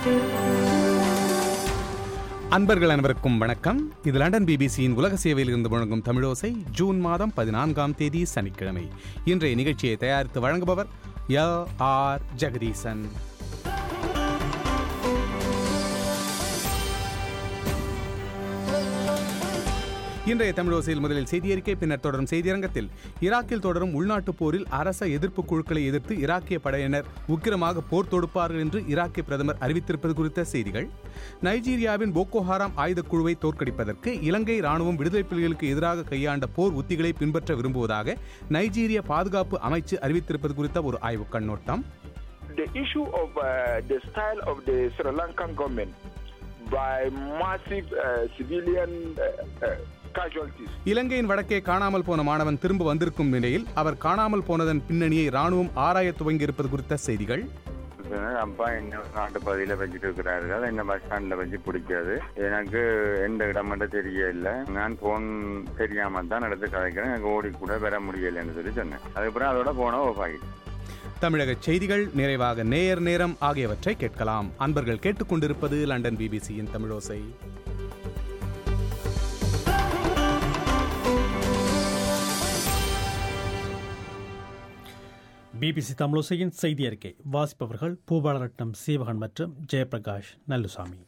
அன்பர்கள் அனைவருக்கும் வணக்கம் இது லண்டன் பிபிசியின் உலக சேவையில் இருந்து முழங்கும் தமிழோசை ஜூன் மாதம் பதினான்காம் தேதி சனிக்கிழமை இன்றைய நிகழ்ச்சியை தயாரித்து வழங்குபவர் எல் ஆர் ஜெகதீசன் இன்றைய தமிழோசையில் முதலில் செய்தி அறிக்கை பின்னர் தொடரும் செய்தியரங்கத்தில் ஈராக்கில் தொடரும் உள்நாட்டுப் போரில் அரச எதிர்ப்பு குழுக்களை எதிர்த்து ஈராக்கிய படையினர் உக்கிரமாக போர் தொடுப்பார்கள் என்று ஈராக்கிய பிரதமர் அறிவித்திருப்பது குறித்த செய்திகள் நைஜீரியாவின் போக்கோ ஹாராம் ஆயுதக் குழுவை தோற்கடிப்பதற்கு இலங்கை ராணுவம் விடுதலை புலிகளுக்கு எதிராக கையாண்ட போர் உத்திகளை பின்பற்ற விரும்புவதாக நைஜீரிய பாதுகாப்பு அமைச்சு அறிவித்திருப்பது குறித்த ஒரு ஆய்வுக் கண்ணோட்டம் the issue of uh, the style of the Sri Lankan government by massive uh, civilian uh, uh, casualties. இலங்கையின் வடக்கே காணாமல் போன மாணவன் திரும்ப வந்திருக்கும் நிலையில் அவர் காணாமல் போனதன் பின்னணியை ராணுவம் ஆராய துவங்கியிருப்பது குறித்த செய்திகள் சொன்னாரு, அப்பா என்ன நாட்டு பகுதியில வச்சுட்டு இருக்கிறார்கள் என்ன பஸ் ஸ்டாண்ட்ல வச்சு பிடிக்காது எனக்கு எந்த இடம் மட்டும் தெரியல நான் போன் தெரியாம தான் எடுத்து கதைக்கிறேன் எனக்கு ஓடி கூட வர முடியலைன்னு சொல்லி சொன்னேன் அதுக்கப்புறம் அதோட போன ஓஃப் ஆகிட்டு தமிழக செய்திகள் நிறைவாக நேயர் நேரம் ஆகியவற்றை கேட்கலாம் அன்பர்கள் கேட்டுக்கொண்டிருப்பது லண்டன் பிபிசியின் தமிழோசை பிபிசி தமிழோசையின் செய்தி அறிக்கை வாசிப்பவர்கள் பூபாலரட்னம் சீவகன் மற்றும் ஜெயபிரகாஷ் நல்லுசாமி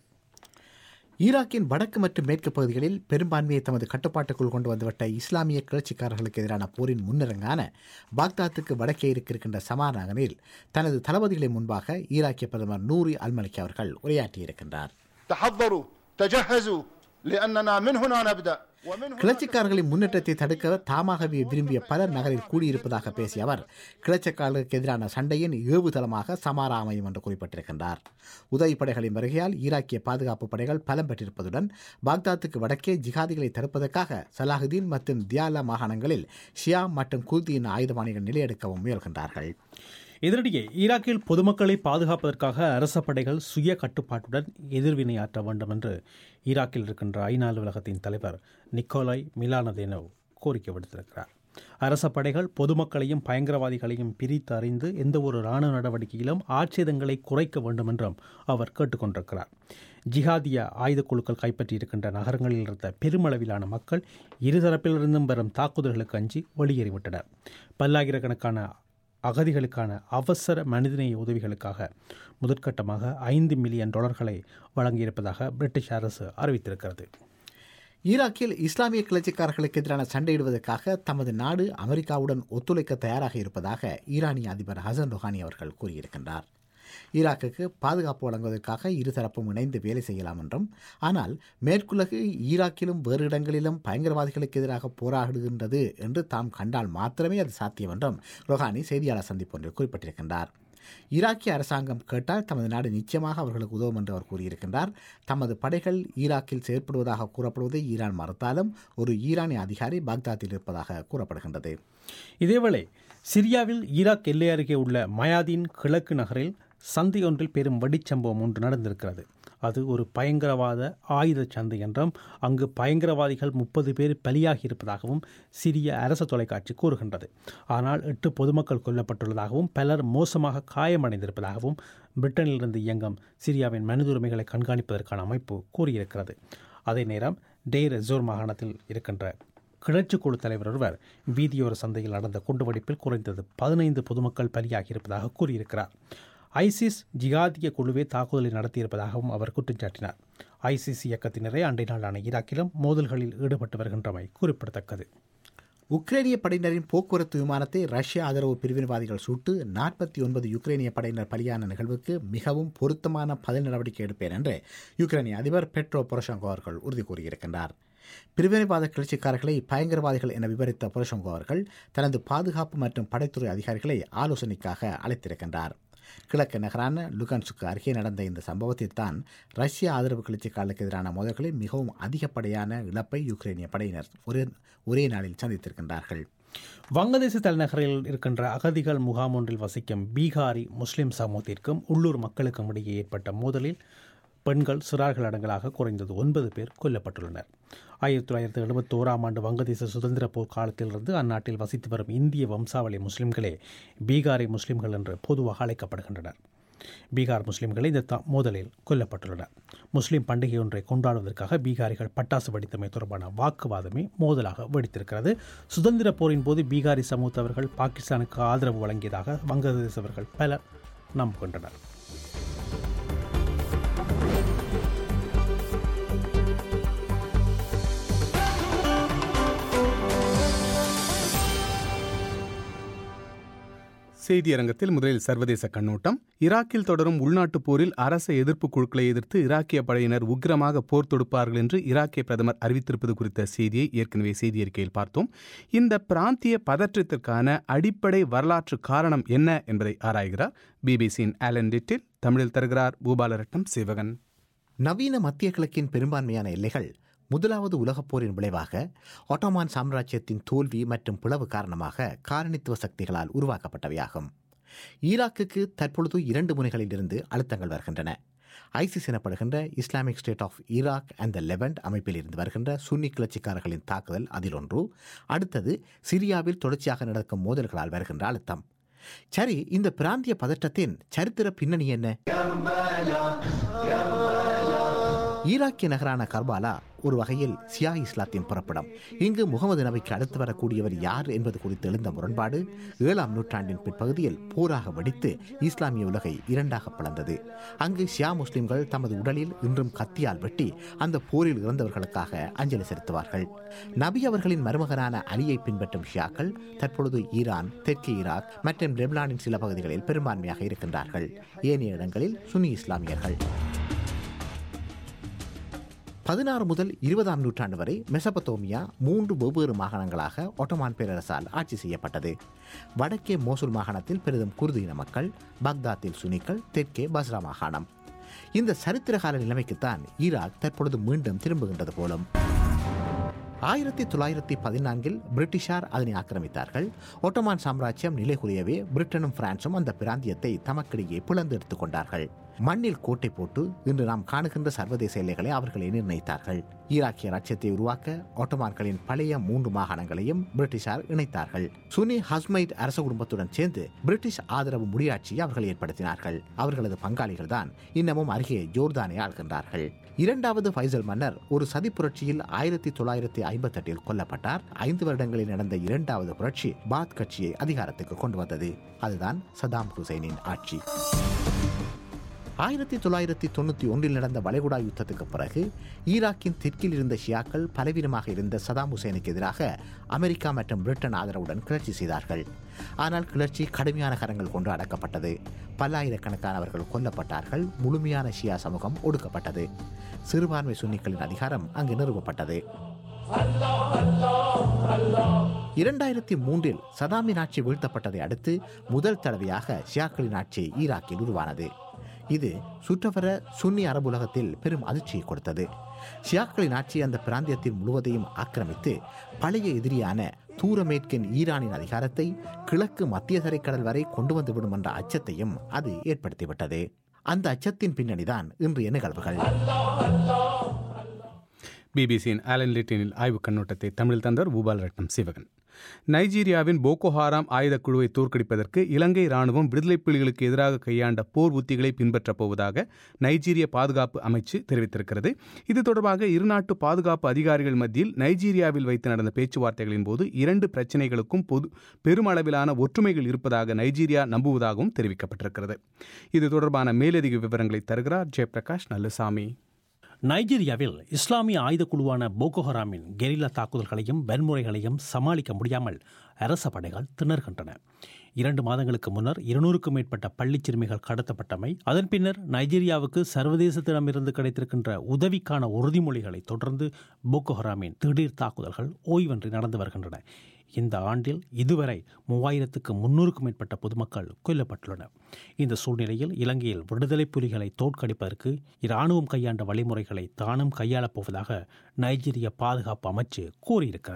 ஈராக்கின் வடக்கு மற்றும் மேற்கு பகுதிகளில் பெரும்பான்மையை தமது கட்டுப்பாட்டுக்குள் கொண்டு வந்துவிட்ட இஸ்லாமிய கிளர்ச்சிக்காரர்களுக்கு எதிரான போரின் முன்னரங்கான பாக்தாத்துக்கு வடக்கே இருக்கின்ற சமார் நகரில் தனது தளபதிகளின் முன்பாக ஈராக்கிய பிரதமர் நூரி அல்மலிக் அவர்கள் உரையாற்றியிருக்கின்றார் تحضروا تجهزوا لأننا من هنا نبدأ ومن هنا கிளர்ச்சிக்காரர்களின் முன்னேற்றத்தை தடுக்க தாமாகவே விரும்பிய பலர் நகரில் கூடியிருப்பதாக பேசிய அவர் கிளர்ச்சிக்காரர்களுக்கு எதிரான சண்டையின் ஏவுதளமாக சமாரா அமையும் என்று குறிப்பிட்டிருக்கின்றார் உதவிப்படைகளின் வருகையால் ஈராக்கிய பாதுகாப்பு படைகள் பலம் பெற்றிருப்பதுடன் பாக்தாத்துக்கு வடக்கே ஜிகாதிகளை தடுப்பதற்காக சலாஹுதீன் மற்றும் தியாலா மாகாணங்களில் ஷியா மற்றும் குர்தியின் ஆயுதபாணிகள் நிலையெடுக்கவும் முயல்கின்றார்கள் இதனிடையே ஈராக்கில் பொதுமக்களை பாதுகாப்பதற்காக அரச படைகள் சுய கட்டுப்பாட்டுடன் எதிர்வினையாற்ற வேண்டும் என்று ஈராக்கில் இருக்கின்ற ஐநா அலுவலகத்தின் தலைவர் நிக்கோலாய் மிலானதேனோவ் கோரிக்கை விடுத்திருக்கிறார் அரச படைகள் பொதுமக்களையும் பயங்கரவாதிகளையும் பிரித்து அறிந்து எந்த ஒரு இராணுவ நடவடிக்கையிலும் ஆட்சேதங்களை குறைக்க வேண்டும் என்றும் அவர் கேட்டுக்கொண்டிருக்கிறார் ஜிஹாதிய ஆயுதக் குழுக்கள் கைப்பற்றியிருக்கின்ற நகரங்களில் இருந்த பெருமளவிலான மக்கள் இருதரப்பிலிருந்தும் வரும் தாக்குதல்களுக்கு அஞ்சி வெளியேறிவிட்டனர் பல்லாயிரக்கணக்கான அகதிகளுக்கான அவசர மனிதநேய உதவிகளுக்காக முதற்கட்டமாக ஐந்து மில்லியன் டாலர்களை வழங்கியிருப்பதாக பிரிட்டிஷ் அரசு அறிவித்திருக்கிறது ஈராக்கில் இஸ்லாமிய கிளர்ச்சிக்காரர்களுக்கு எதிரான சண்டையிடுவதற்காக தமது நாடு அமெரிக்காவுடன் ஒத்துழைக்க தயாராக இருப்பதாக ஈரானிய அதிபர் ஹசன் ருஹானி அவர்கள் கூறியிருக்கின்றார் ஈராக்குக்கு பாதுகாப்பு வழங்குவதற்காக இருதரப்பும் இணைந்து வேலை செய்யலாம் என்றும் ஆனால் மேற்குலகு ஈராக்கிலும் வேறு இடங்களிலும் பயங்கரவாதிகளுக்கு எதிராக போராடுகின்றது என்று தாம் கண்டால் மாத்திரமே அது சாத்தியம் என்றும் ரோஹானி செய்தியாளர் சந்திப்பு ஒன்றில் குறிப்பிட்டிருக்கின்றார் ஈராக்கிய அரசாங்கம் கேட்டால் தமது நாடு நிச்சயமாக அவர்களுக்கு உதவும் என்று அவர் கூறியிருக்கின்றார் தமது படைகள் ஈராக்கில் செயற்படுவதாக கூறப்படுவதை ஈரான் மறுத்தாலும் ஒரு ஈரானிய அதிகாரி பாக்தாத்தில் இருப்பதாக கூறப்படுகின்றது இதேவேளை சிரியாவில் ஈராக் எல்லை அருகே உள்ள மயாதீன் கிழக்கு நகரில் சந்தை ஒன்றில் பெரும் வெடிச்சம்பவம் ஒன்று நடந்திருக்கிறது அது ஒரு பயங்கரவாத ஆயுத சந்தை என்றும் அங்கு பயங்கரவாதிகள் முப்பது பேர் பலியாகி இருப்பதாகவும் சிரிய அரசு தொலைக்காட்சி கூறுகின்றது ஆனால் எட்டு பொதுமக்கள் கொல்லப்பட்டுள்ளதாகவும் பலர் மோசமாக காயமடைந்திருப்பதாகவும் பிரிட்டனிலிருந்து இயங்கும் சிரியாவின் மனித உரிமைகளை கண்காணிப்பதற்கான அமைப்பு கூறியிருக்கிறது அதே நேரம் டேர் ரெசோர் மாகாணத்தில் இருக்கின்ற கிளர்ச்சி குழு தலைவர் ஒருவர் வீதியோர சந்தையில் நடந்த குண்டுவெடிப்பில் குறைந்தது பதினைந்து பொதுமக்கள் பலியாகியிருப்பதாக கூறியிருக்கிறார் ஐசிஸ் ஜிகாதிய குழுவே தாக்குதலை நடத்தியிருப்பதாகவும் அவர் குற்றம் சாட்டினார் ஐசிஸ் இயக்கத்தினரே அண்டை நாளான ஈராக்கிலும் மோதல்களில் ஈடுபட்டு வருகின்றமை குறிப்பிடத்தக்கது உக்ரைனிய படையினரின் போக்குவரத்து விமானத்தை ரஷ்ய ஆதரவு பிரிவினவாதிகள் சுட்டு நாற்பத்தி ஒன்பது யுக்ரைனிய படையினர் பலியான நிகழ்வுக்கு மிகவும் பொருத்தமான பதில் நடவடிக்கை எடுப்பேன் என்று யுக்ரைனிய அதிபர் பெட்ரோ பொரஷங்கோ அவர்கள் உறுதி கூறியிருக்கின்றார் பிரிவினைவாத கிளர்ச்சிக்காரர்களை பயங்கரவாதிகள் என விவரித்த பொரஷங்கோ அவர்கள் தனது பாதுகாப்பு மற்றும் படைத்துறை அதிகாரிகளை ஆலோசனைக்காக அழைத்திருக்கின்றார் கிழக்கு நகரான லுகன்ஸுக்கு அருகே நடந்த இந்த சம்பவத்தில் தான் ரஷ்ய ஆதரவு கிளர்ச்சிக்காரர்களுக்கு எதிரான மோதல்களில் மிகவும் அதிகப்படியான இழப்பை யுக்ரைனிய படையினர் ஒரே ஒரே நாளில் சந்தித்திருக்கின்றார்கள் வங்கதேச தலைநகரில் இருக்கின்ற அகதிகள் முகாம் ஒன்றில் வசிக்கும் பீகாரி முஸ்லிம் சமூகத்திற்கும் உள்ளூர் மக்களுக்கும் இடையே ஏற்பட்ட மோதலில் பெண்கள் சிறார்கள் அடங்கலாக குறைந்தது ஒன்பது பேர் கொல்லப்பட்டுள்ளனர் ஆயிரத்தி தொள்ளாயிரத்தி எழுபத்தோராம் ஆண்டு வங்கதேச சுதந்திர போர் காலத்திலிருந்து அந்நாட்டில் வசித்து வரும் இந்திய வம்சாவளி முஸ்லிம்களே பீகாரி முஸ்லிம்கள் என்று பொதுவாக அழைக்கப்படுகின்றனர் பீகார் முஸ்லிம்கள் இந்த த- மோதலில் கொல்லப்பட்டுள்ளனர் முஸ்லிம் பண்டிகை ஒன்றை கொண்டாடுவதற்காக பீகாரிகள் பட்டாசு வெடித்தமை தொடர்பான வாக்குவாதமே மோதலாக வெடித்திருக்கிறது சுதந்திர போரின் போது பீகாரி சமூகத்தவர்கள் பாகிஸ்தானுக்கு ஆதரவு வழங்கியதாக வங்கதேசவர்கள் பலர் நம்புகின்றனர் செய்தியரங்கத்தில் முதலில் சர்வதேச கண்ணோட்டம் ஈராக்கில் தொடரும் உள்நாட்டுப் போரில் அரச எதிர்ப்பு குழுக்களை எதிர்த்து ஈராக்கிய படையினர் உக்கிரமாக போர் தொடுப்பார்கள் என்று ஈராக்கிய பிரதமர் அறிவித்திருப்பது குறித்த செய்தியை ஏற்கனவே செய்தியறிக்கையில் பார்த்தோம் இந்த பிராந்திய பதற்றத்திற்கான அடிப்படை வரலாற்று காரணம் என்ன என்பதை ஆராய்கிறார் பிபிசியின் ஆலன் டிட்டில் தமிழில் தருகிறார் பூபாலரட்னம் சிவகன் நவீன மத்திய கிழக்கின் பெரும்பான்மையான எல்லைகள் முதலாவது உலகப் போரின் விளைவாக ஒட்டோமான் சாம்ராஜ்யத்தின் தோல்வி மற்றும் பிளவு காரணமாக காலனித்துவ சக்திகளால் உருவாக்கப்பட்டவையாகும் ஈராக்குக்கு தற்பொழுது இரண்டு முனைகளிலிருந்து அழுத்தங்கள் வருகின்றன ஐசிஸ் எனப்படுகின்ற Islamic State of Iraq and the Levant அமைப்பில் இருந்து வருகின்ற சுன்னி கிளர்ச்சிக்காரர்களின் தாக்குதல் அதில் ஒன்று அடுத்தது சிரியாவில் தொடர்ச்சியாக நடக்கும் மோதல்களால் வருகின்ற அழுத்தம் சரி இந்த பிராந்திய பதற்றத்தின் சரித்திர பின்னணி என்ன ஈராக்கிய நகரான கர்பாலா ஒரு வகையில் சியா இஸ்லாத்தின் புறப்படம் இங்கு முகமது நபிக்கு அடுத்து வரக்கூடியவர் யார் என்பது குறித்து எழுந்த முரண்பாடு ஏழாம் நூற்றாண்டின் பிற்பகுதியில் போராக வெடித்து இஸ்லாமிய உலகை இரண்டாக பிளந்தது அங்கு ஷியா முஸ்லிம்கள் தமது உடலில் இன்றும் கத்தியால் வெட்டி அந்த போரில் இறந்தவர்களுக்காக அஞ்சலி செலுத்துவார்கள் நபி அவர்களின் மருமகனான அலியை பின்பற்றும் ஷியாக்கள் தற்பொழுது ஈரான் தெற்கு ஈராக் மற்றும் லெபனானின் சில பகுதிகளில் பெரும்பான்மையாக இருக்கின்றார்கள் ஏனைய இடங்களில் சுன்னி இஸ்லாமியர்கள் பதினாறு முதல் இருபதாம் நூற்றாண்டு வரை மெசபத்தோமியா மூன்று வெவ்வேறு மாகாணங்களாக ஒட்டமான் பேரரசால் ஆட்சி செய்யப்பட்டது வடக்கே மோசுல் மாகாணத்தில் பெரிதும் குருது இன மக்கள் பக்தாத்தில் சுனிக்கள் தெற்கே பஸ்ரா மாகாணம் இந்த சரித்திரகால நிலைமைக்குத்தான் ஈராக் தற்பொழுது மீண்டும் திரும்புகின்றது போலும் ஆயிரத்தி தொள்ளாயிரத்தி பதினான்கில் பிரிட்டிஷார் அதனை ஆக்கிரமித்தார்கள் ஒட்டமான் சாம்ராஜ்யம் நிலைகுறியவே பிரிட்டனும் பிரான்சும் அந்த பிராந்தியத்தை தமக்கிடையே பிளந்து எடுத்துக் கொண்டார்கள் மண்ணில் கோட்டை போட்டு இன்று நாம் காணுகின்ற சர்வதேச எல்லைகளை அவர்களே நிர்ணயித்தார்கள் ஈராக்கிய ராஜ்யத்தை உருவாக்க ஒட்டமான்களின் பழைய மூன்று மாகாணங்களையும் பிரிட்டிஷார் இணைத்தார்கள் சுனி ஹஸ்மைட் அரச குடும்பத்துடன் சேர்ந்து பிரிட்டிஷ் ஆதரவு முடியாட்சியை அவர்கள் ஏற்படுத்தினார்கள் அவர்களது பங்காளிகள் தான் இன்னமும் அருகே ஜோர்தானை ஆள்கின்றார்கள் இரண்டாவது ஃபைசல் மன்னர் ஒரு சதி புரட்சியில் ஆயிரத்தி தொள்ளாயிரத்தி ஐம்பத்தெட்டில் கொல்லப்பட்டார் ஐந்து வருடங்களில் நடந்த இரண்டாவது புரட்சி பாத் கட்சியை அதிகாரத்துக்கு கொண்டு வந்தது அதுதான் சதாம் ஹுசைனின் ஆட்சி ஆயிரத்தி தொள்ளாயிரத்தி தொண்ணூற்றி ஒன்றில் நடந்த வளைகுடா யுத்தத்துக்கு பிறகு ஈராக்கின் தெற்கில் இருந்த ஷியாக்கள் பலவீனமாக இருந்த சதாம் ஹுசேனுக்கு எதிராக அமெரிக்கா மற்றும் பிரிட்டன் ஆதரவுடன் கிளர்ச்சி செய்தார்கள் ஆனால் கிளர்ச்சி கடுமையான கரங்கள் கொண்டு அடக்கப்பட்டது பல்லாயிரக்கணக்கானவர்கள் கொல்லப்பட்டார்கள் முழுமையான ஷியா சமூகம் ஒடுக்கப்பட்டது சிறுபான்மை சுன்னிகளின் அதிகாரம் அங்கு நிறுவப்பட்டது இரண்டாயிரத்தி மூன்றில் சதாமின் ஆட்சி வீழ்த்தப்பட்டதை அடுத்து முதல் தடவையாக ஷியாக்களின் ஆட்சி ஈராக்கில் உருவானது இது சுற்றவர சுன்னி அரபுலகத்தில் பெரும் அதிர்ச்சியை கொடுத்தது ஷியாக்களின் ஆட்சி அந்த பிராந்தியத்தில் முழுவதையும் ஆக்கிரமித்து பழைய எதிரியான தூரமேற்கின் ஈரானின் அதிகாரத்தை கிழக்கு மத்திய தரைக்கடல் வரை கொண்டு வந்துவிடும் என்ற அச்சத்தையும் அது ஏற்படுத்திவிட்டது அந்த அச்சத்தின் பின்னணிதான் இன்றைய நிகழ்வுகள் பிபிசியின் ஆலன் லிட்டினில் ஆய்வுக் கண்ணோட்டத்தை தமிழில் தந்தவர் பூபால் ரட்னம் சிவகன் நைஜீரியாவின் போகோ ஹாராம் ஆயுதக் குழுவை தோற்கடிப்பதற்கு இலங்கை ராணுவம் விடுதலைப் புலிகளுக்கு எதிராக கையாண்ட போர் உத்திகளை பின்பற்றப் போவதாக நைஜீரிய பாதுகாப்பு அமைச்சு தெரிவித்திருக்கிறது இது தொடர்பாக இருநாட்டு பாதுகாப்பு அதிகாரிகள் மத்தியில் நைஜீரியாவில் வைத்து நடந்த பேச்சுவார்த்தைகளின் போது இரண்டு பிரச்சினைகளுக்கும் பொது பெருமளவிலான ஒற்றுமைகள் இருப்பதாக நைஜீரியா நம்புவதாகவும் தெரிவிக்கப்பட்டிருக்கிறது இது தொடர்பான மேலதிக விவரங்களை தருகிறார் ஜெயபிரகாஷ் நல்லசாமி நைஜீரியாவில் இஸ்லாமிய ஆயுதக்குழுவான போகோ ஹராமின் கெரில்லா தாக்குதல்களையும் வன்முறைகளையும் சமாளிக்க முடியாமல் அரச படைகள் திணறுகின்றன இரண்டு மாதங்களுக்கு முன்னர் இருநூறுக்கும் மேற்பட்ட பள்ளிச் சிறுமிகள் கடத்தப்பட்டமை அதன் பின்னர் நைஜீரியாவுக்கு சர்வதேசத்திடமிருந்து கிடைத்திருக்கின்ற உதவிக்கான உறுதிமொழிகளை தொடர்ந்து போகோ ஹராமின் திடீர் தாக்குதல்கள் ஓய்வின்றி நடந்து வருகின்றன இந்த ஆண்டில் இதுவரை மூவாயிரத்துக்கு முன்னூறுக்கும் மேற்பட்ட பொதுமக்கள் கொல்லப்பட்டுள்ளனர் இந்த சூழ்நிலையில் இலங்கையில் விடுதலை புலிகளை தோற்கடிப்பதற்கு இராணுவம் கையாண்ட வழிமுறைகளை தானும் கையாளப் போவதாக நைஜீரிய பாதுகாப்பு அமைச்சு கூறியிருக்கிறது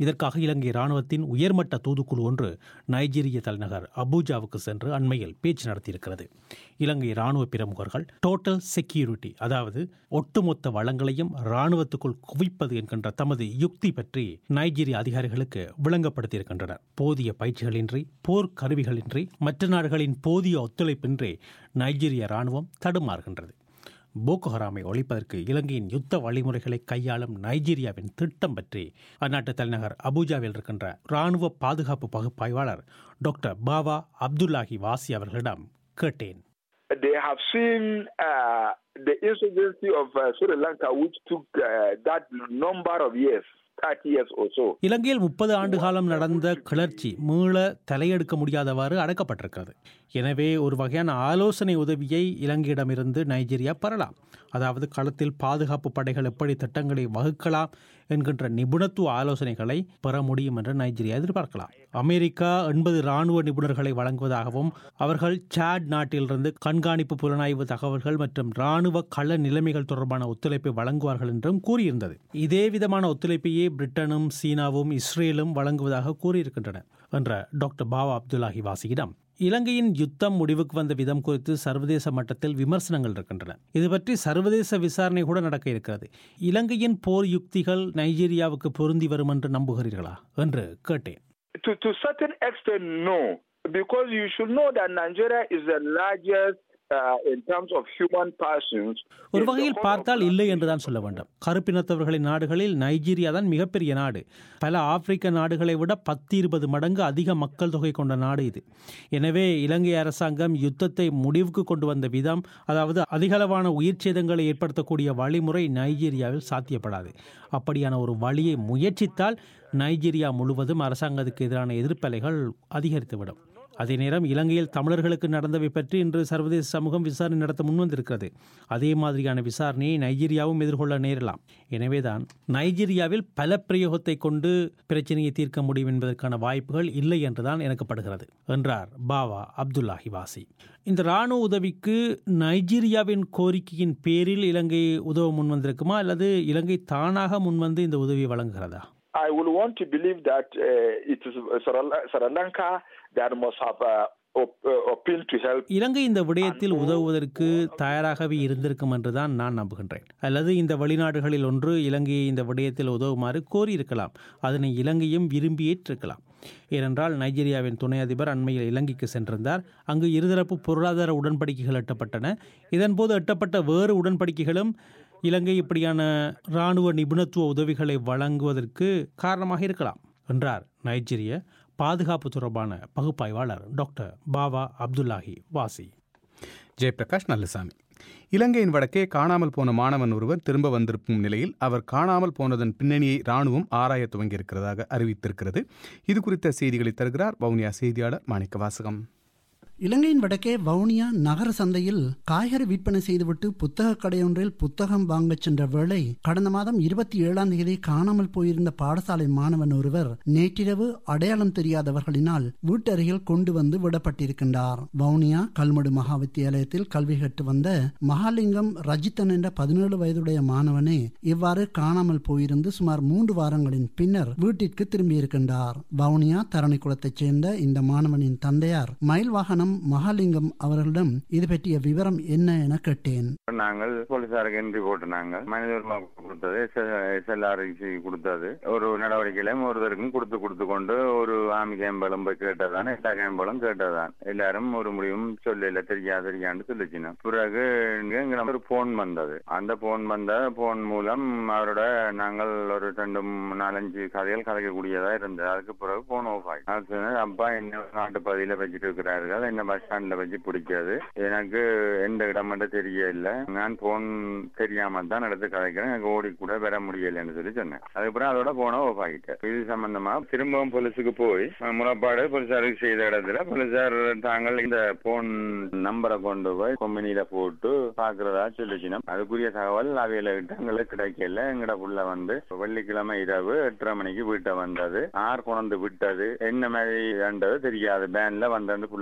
இதற்காக இலங்கை இராணுவத்தின் உயர்மட்ட தூதுக்குழு ஒன்று நைஜீரிய தலைநகர் அபூஜாவுக்கு சென்று அண்மையில் பேச்சு நடத்தியிருக்கிறது இலங்கை இராணுவ பிரமுகர்கள் டோட்டல் செக்யூரிட்டி அதாவது ஒட்டுமொத்த வளங்களையும் இராணுவத்துக்குள் குவிப்பது என்கின்ற தமது யுக்தி பற்றி நைஜீரிய அதிகாரிகளுக்கு விளங்கப்படுத்தியிருக்கின்றனர் போதிய பயிற்சிகளின்றி போர் கருவிகளின்றி மற்ற நாடுகளின் போதிய ஒத்துழைப்பின்றி நைஜீரிய இராணுவம் தடுமாறுகின்றது போகோ ஹராமை ஒழிப்பதற்கு இலங்கையின் யுத்த வழிமுறைகளை கையாளும் நைஜீரியாவின் திட்டம் பற்றி அந்நாட்டு தலைநகர் அபுஜாவில் இருக்கின்ற இராணுவ பாதுகாப்பு பகுப்பாய்வாளர் டாக்டர் பாவா அப்துல்லாஹி வாசி அவர்களிடம் கேட்டேன் They have seen uh, the insurgency of uh, Sri Lanka, which took uh, that number of years, 30 years or so. இலங்கையில் முப்பது ஆண்டு காலம் நடந்த கிளர்ச்சி மீள தலையெடுக்க முடியாதவாறு அடக்கப்பட்டிருக்கிறது எனவே ஒரு வகையான ஆலோசனை உதவியை இலங்கையிடமிருந்து நைஜீரியா பெறலாம் அதாவது களத்தில் பாதுகாப்பு படைகள் எப்படி திட்டங்களை வகுக்கலாம் என்கின்ற நிபுணத்துவ ஆலோசனைகளை பெற முடியும் என்று நைஜீரியா எதிர்பார்க்கலாம் அமெரிக்கா எண்பது இராணுவ நிபுணர்களை வழங்குவதாகவும் அவர்கள் சாட் நாட்டிலிருந்து கண்காணிப்பு புலனாய்வு தகவல்கள் மற்றும் இராணுவ கள நிலைமைகள் தொடர்பான ஒத்துழைப்பை வழங்குவார்கள் என்றும் கூறியிருந்தது இதே விதமான ஒத்துழைப்பையே பிரிட்டனும் சீனாவும் இஸ்ரேலும் வழங்குவதாக கூறியிருக்கின்றன என்ற டாக்டர் பாவா அப்துல்லாஹி வாசியிடம் இலங்கையின் யுத்தம் முடிவுக்கு வந்த விதம் குறித்து சர்வதேச மட்டத்தில் விமர்சனங்கள் இருக்கின்றன இது பற்றி சர்வதேச விசாரணை கூட நடக்க இருக்கிறது இலங்கையின் போர் யுக்திகள் நைஜீரியாவுக்கு பொருந்தி வரும் என்று நம்புகிறீர்களா என்று கேட்டேன் To to certain extent, no, because you should know that Nigeria is the largest uh, in terms of human persons. ஒரு in the வகையில் whole of பார்த்தால் இல்லை Africa. என்றுதான் சொல்ல வேண்டும் கருப்பினத்தவர்களின் நாடுகளில் நைஜீரியா தான் மிகப்பெரிய நாடு பல ஆப்பிரிக்க நாடுகளை விட பத்து இருபது மடங்கு அதிக மக்கள் தொகை கொண்ட நாடு இது எனவே இலங்கை அரசாங்கம் யுத்தத்தை முடிவுக்கு கொண்டு வந்த விதம் அதாவது அதிகளவான உயிர் சேதங்களை ஏற்படுத்தக்கூடிய வழிமுறை நைஜீரியாவில் சாத்தியப்படாது அப்படியான ஒரு வழியை முயற்சித்தால் நைஜீரியா முழுவதும் அரசாங்கத்துக்கு எதிரான எதிர்ப்பலைகள் அதிகரித்துவிடும் அதே நேரம் இலங்கையில் தமிழர்களுக்கு நடந்தவை பற்றி இன்று சர்வதேச சமூகம் விசாரணை நடத்த முன்வந்திருக்கிறது அதே மாதிரியான விசாரணையை நைஜீரியாவும் எதிர்கொள்ள நேரலாம் எனவேதான் நைஜீரியாவில் பல பிரயோகத்தை கொண்டு பிரச்சனையை தீர்க்க முடியும் என்பதற்கான வாய்ப்புகள் இல்லை என்றுதான் எனக்கு படுகிறது என்றார் பாவா அப்துல்லாஹி வாசி இந்த இராணுவ உதவிக்கு நைஜீரியாவின் கோரிக்கையின் பேரில் இலங்கை உதவ முன்வந்திருக்குமா அல்லது இலங்கை தானாக முன்வந்து இந்த உதவியை வழங்குகிறதா I will want to believe that uh, it is Sri Sri Lanka that must have uh, op- uh, appealed to help. இலங்கை இந்த விடயத்தில் உதவுவதற்கு தயாராகவே இருந்திருக்கும் என்றுதான் நான் நம்புகின்றேன் அல்லது இந்த வெளிநாடுகளில் ஒன்று இலங்கையை இந்த விடயத்தில் உதவுமாறு கோரியிருக்கலாம் அதனை இலங்கையும் விரும்பி ஏற்றிருக்கலாம் ஏனென்றால் நைஜீரியாவின் துணை அதிபர் அண்மையில் இலங்கைக்கு சென்றிருந்தார் அங்கு இருதரப்பு பொருளாதார உடன்படிக்கைகள் எட்டப்பட்டன இதன்போது எட்டப்பட்ட வேறு உடன்படிக்கைகளும் இலங்கை இப்படியான இராணுவ நிபுணத்துவ உதவிகளை வழங்குவதற்கு காரணமாக இருக்கலாம் என்றார் நைஜீரிய பாதுகாப்பு தொடர்பான பகுப்பாய்வாளர் டாக்டர் பாவா அப்துல்லாஹி வாசி ஜெயபிரகாஷ் நல்லசாமி இலங்கையின் வடக்கே காணாமல் போன மாணவன் ஒருவர் திரும்ப வந்திருக்கும் நிலையில் அவர் காணாமல் போனதன் பின்னணியை ராணுவம் ஆராய துவங்கியிருக்கிறதாக அறிவித்திருக்கிறது இது குறித்த செய்திகளை தருகிறார் வவுனியா செய்தியாளர் மாணிக்க வாசகம் இலங்கையின் வடக்கே வவுனியா நகர சந்தையில் காய்கறி விற்பனை செய்துவிட்டு புத்தக கடையொன்றில் புத்தகம் வாங்கச் சென்ற வேளை கடந்த மாதம் இருபத்தி ஏழாம் தேதி காணாமல் போயிருந்த பாடசாலை மாணவன் ஒருவர் நேற்றிரவு அடையாளம் தெரியாதவர்களினால் வீட்டருகில் கொண்டு வந்து விடப்பட்டிருக்கின்றார் வவுனியா கல்மடு மகா வித்தியாலயத்தில் கல்வி கற்று வந்த மகாலிங்கம் ரஜித்தன் என்ற பதினேழு வயதுடைய மாணவனே இவ்வாறு காணாமல் போயிருந்து சுமார் மூன்று வாரங்களின் பின்னர் வீட்டிற்கு திரும்பியிருக்கின்றார் வவுனியா தரணிக்குளத்தைச் சேர்ந்த இந்த மாணவனின் தந்தையார் மயில் வாகனம் மகாலிங்கம் அவர்களிடம் இது பற்றிய விவரம் என்ன என கேட்டேன் நாங்கள் போலீசாருக்கு என்ட்ரி போட்டுனாங்க மனித உரிமை கொடுத்தது எஸ்எல்ஆர்சி கொடுத்தது ஒரு நடவடிக்கையிலும் ஒருத்தருக்கும் கொடுத்து கொடுத்து கொண்டு ஒரு ஆமி கேம்பளம் போய் கேட்டதான் எல்லா கேம்பளும் கேட்டதான் எல்லாரும் ஒரு முடிவும் சொல்லல தெரியா தெரியான்னு சொல்லிச்சினோம் பிறகு எங்களுக்கு ஒரு போன் வந்தது அந்த போன் வந்த போன் மூலம் அவரோட நாங்கள் ஒரு ரெண்டு மூணு, நாலஞ்சு கதைகள் கதைக்கக்கூடியதா இருந்தது அதுக்கு பிறகு போன் ஆஃப் ஆகி நான் சொன்னேன், அப்பா என்ன நாட்டு பகுதியில வச்சுட்டு இருக்கிறார்கள் என்ன பஸ் ஸ்டாண்ட்ல வச்சு பிடிக்காது எனக்கு எந்த இடம் மட்டும் தெரியல நான் போன் தெரியாம தான் எடுத்து கதைக்கிறேன் எனக்கு ஓடி கூட வர முடியலன்னு சொல்லி சொன்னேன் அதுக்கப்புறம் அதோட போன ஆஃப் ஆகிட்டேன் இது சம்பந்தமா திரும்பவும் போலீஸுக்கு போய் அஹ், முறைப்பாடு போலீசாருக்கு செய்த இடத்துல போலீசார் தாங்கள் இந்த போன் நம்பரை கொண்டு போய் கொம்பினியில போட்டு பாக்குறதா சொல்லிச்சினோம் அதுக்குரிய தகவல் அவையில கிட்ட எங்களுக்கு கிடைக்கல எங்கட புள்ள வந்து வெள்ளிக்கிழமை இரவு எட்டரை மணிக்கு வீட்டை வந்தது ஆர் கொண்டு விட்டது என்ன மாதிரி என்றது தெரியாது பேன்ல வந்தது புள்ள சொல்லிச்சு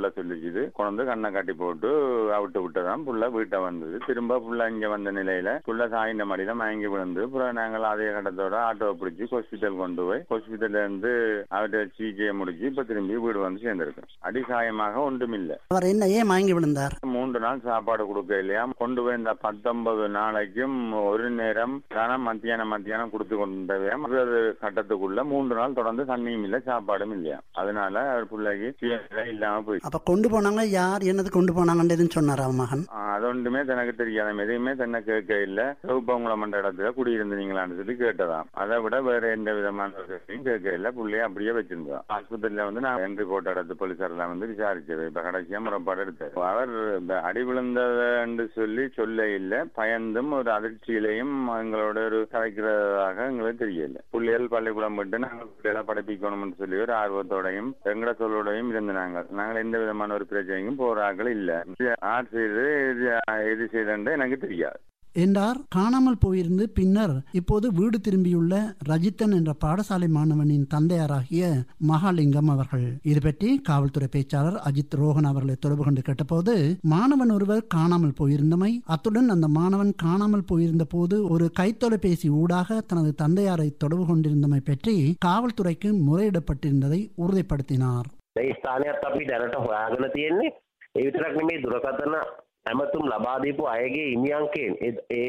பிடிச்சிது கொண்டு கண்ணை கட்டி போட்டு அவிட்டு விட்டதான் புள்ள வீட்டை வந்தது திரும்ப புள்ள இங்க வந்த நிலையில புள்ள சாய்ந்த மடியில மயங்கி விழுந்து அப்புறம் நாங்கள் அதே கட்டத்தோட ஆட்டோவை பிடிச்சி ஹாஸ்பிட்டல் கொண்டு போய் ஹாஸ்பிட்டல்ல இருந்து அவர்கிட்ட சிகிச்சையை முடிச்சு இப்ப திரும்பி வீடு வந்து சேர்ந்திருக்கோம் அடிசாயமாக ஒன்றுமில்லை அவர் என்ன ஏன் மயங்கி விழுந்தார் மூன்று நாள் சாப்பாடு கொடுக்க இல்லையா கொண்டு போய் இந்த பத்தொன்பது நாளைக்கும் ஒரு நேரம் தானே மத்தியானம் மத்தியானம் கொடுத்து கொண்டவையாம் அது கட்டத்துக்குள்ள மூன்று நாள் தொடர்ந்து தண்ணியும் இல்லை சாப்பாடும் இல்லையா அதனால அவர் பிள்ளைக்கு சுயநிலை இல்லாம போய் அப்ப கொண்டு போனாங்க யார் என்னது கொண்டு போனாங்கன்னு எதுவும் சொன்னாரா மகன் அது ஒன்றுமே தனக்கு தெரியாத எதையுமே தன்னை கேட்க இல்ல சிவப்பங்குளம் என்ற இடத்துல குடியிருந்தீங்களான்னு சொல்லி கேட்டதாம் அதை விட வேற எந்த விதமான விஷயத்தையும் கேட்க இல்ல புள்ளைய அப்படியே வச்சிருந்தோம் ஆஸ்பத்திரியில வந்து நான் என்ட்ரி போட்ட இடத்து போலீசார்லாம் வந்து விசாரிச்சது இப்ப கடைசியா முறைப்பாடு எடுத்தார் அவர் இந்த அடி விழுந்ததுன்னு சொல்லி சொல்ல இல்ல பயந்தும் ஒரு அதிர்ச்சியிலையும் எங்களோட ஒரு கலைக்கிறதாக எங்களுக்கு தெரியல புள்ளியல் பள்ளிக்கூடம் விட்டு நாங்கள் பிள்ளைகளை படிப்பிக்கணும்னு சொல்லி ஒரு ஆர்வத்தோடையும் எங்கட சொல்லோடையும் இருந்து நாங்கள் நாங்கள் எந்த விதமான ஒரு பிரச்சனைக்கும் போறாக்கள் இல்ல ஆர் செய்து இது எது செய்தன்னு எனக்கு தெரியாது என்றார் காணாமல் போயிருந்து பின்னர் இப்போது வீடு திரும்பியுள்ள ரஜித்தன் என்ற பாடசாலை மாணவனின் தந்தையாராகிய மகாலிங்கம் அவர்கள் இது பற்றி காவல்துறை பேச்சாளர் அஜித் ரோஹன் அவர்களை தொடர்பு கொண்டு கேட்டபோது மாணவன் ஒருவர் காணாமல் போயிருந்தமை அத்துடன் அந்த மாணவன் காணாமல் போயிருந்த போது ஒரு கைத்தொலைபேசி ஊடாக தனது தந்தையாரை தொடர்பு கொண்டிருந்தமை பற்றி காவல்துறைக்கு முறையிடப்பட்டிருந்ததை உறுதிப்படுத்தினார் ඒ ස්ථානයත් අපි දැනට හොයාගෙන තියෙන්නේ ඒ විතරක් නෙමේ දුරකථන ඇමතුම් ලබා දීපු අයගේ ඉමියංකයෙන් ඒ- ඒ